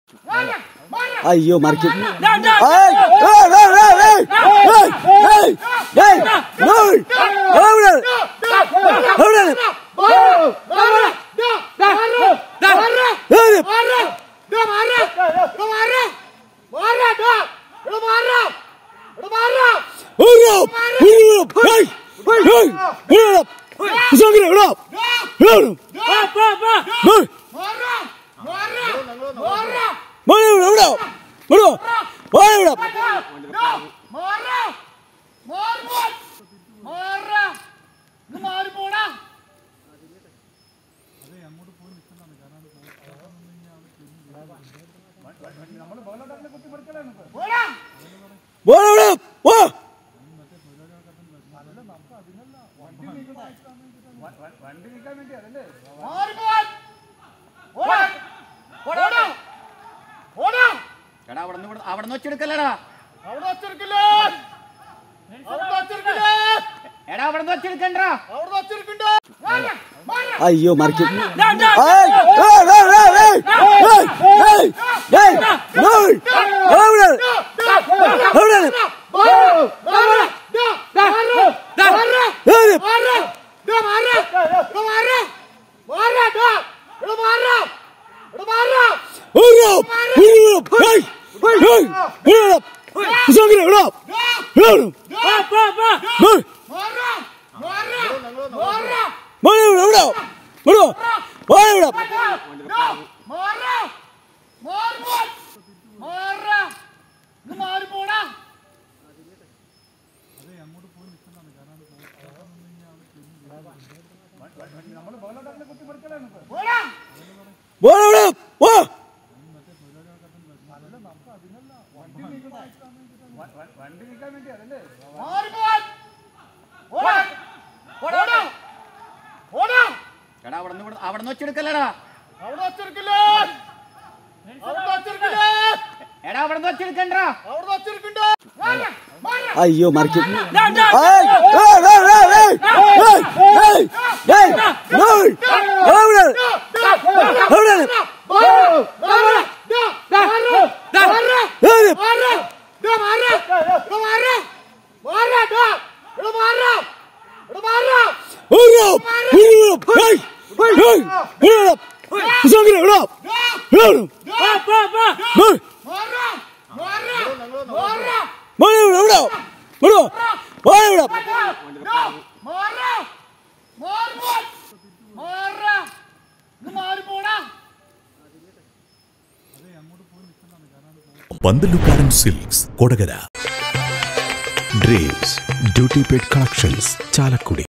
അയ്യോ മറിക്കും ഏയ്, ഏയ്, ഏയ്, ഏയ്, ഏയ്, ഏയ്, ഏയ്, ഏയ്, എവിടെ? എവിടെ? ഏയ്, ഓരോ, ഓരോ, ഏയ്, ഏയ്, ഓരോ, ഉസാങ്കിരെ, എവിടാ? എവിടെ? ഏയ്, മോനെ എവിടെ? എവിടാ? എവിടാ? മോനെ എവിടാ? മോനെ എവിടെ? പോ. എടാ അവിടെ നിന്ന് അവിടെ നിന്ന് വെച്ചെടുക്കല്ലടാ എടാ അവിടെ നിന്ന് വെച്ചെടുക്കണ്ടാ അയ്യോ മറിക്കും ഏയ്, ഏയ്, ഏയ്, ഏയ്, ഏയ്, ഏയ്, ഏയ്, ഏയ്, എവിടെ? എവിടെ? ഏയ്, ഓരോ, ഓരോ, ഏയ്, ഏയ്, എവിടെ? ഉസാങ്കിരെ, എവിടാ? എവിടെ? ഏയ്, മോനെ എവിടെ? എവിടാ? എവിടാ? മോനെ എവിടാ? മോനെ എവിടെ? പോ. എടാ അവിടെ നിന്ന് അവിടെ നിന്ന് വെച്ചെടുക്കല്ലടാ എടാ അവിടെ നിന്ന് വെച്ചെടുക്കണ്ടാ അയ്യോ മറിക്കും ഏയ്, ഏയ്, ഏയ്, ഏയ്, ഏയ്, ഏയ്, ഏയ്, ഏയ്, എവിടെ? എവിടെ? ഏയ്, ഓരോ, ഓരോ, ഏയ്, ഏയ്, എവിടെ? ഉസാങ്കിരെ, എവിടാ? എവിടെ? ഏയ്, മോനെ എവിടെ? എവിടാ? എവിടാ? മോനെ എവിടാ? പന്തലുക്കാരൻ silks Kodakara dress duty paid collections Chalakudy